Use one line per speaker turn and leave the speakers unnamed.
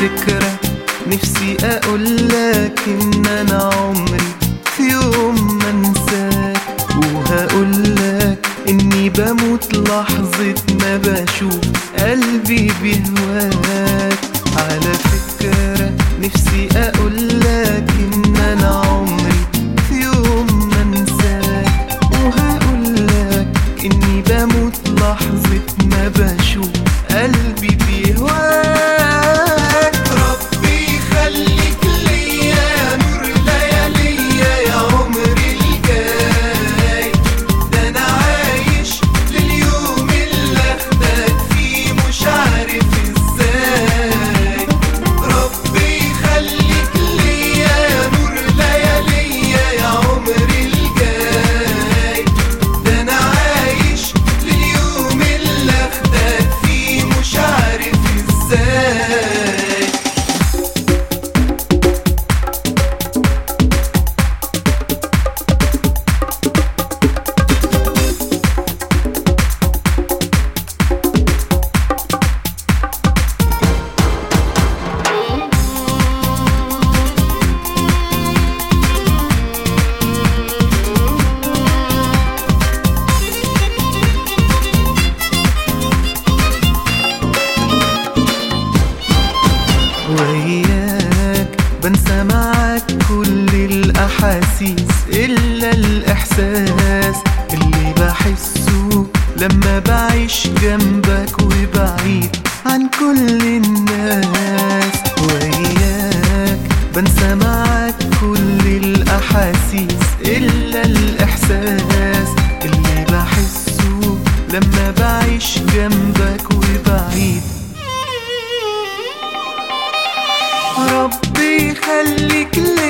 فكرة نفسي اقولك ان انا عمري في يوم ما انساك وهقولك اني بموت لحظة ما بشوف قلبي بيهواك على فكرة نفسي اقولك ان انا عمري في يوم ما انساك وهقولك اني بموت لحظة ما بشوف قلبي بيهواك ربي يخليك ليا يا نور لياليا يا عمري الجاي ده انا عايش لليوم اللي اخدك فيه مش عارف ازاي ربي يخليك ليا يا نور لياليا يا عمري الجاي ده انا عايش لليوم اللي اخدك فيه مش عارف ازاي وياك بنسى معاك كل الأحاسيس إلا الإحساس اللي بحسه لما بعيش جنبك وبعيد عن كل الناس وياك بنسى معاك كل الأحاسيس إلا الإحساس اللي بحسه لما بعيش جنبك وبعيد ربي يخليك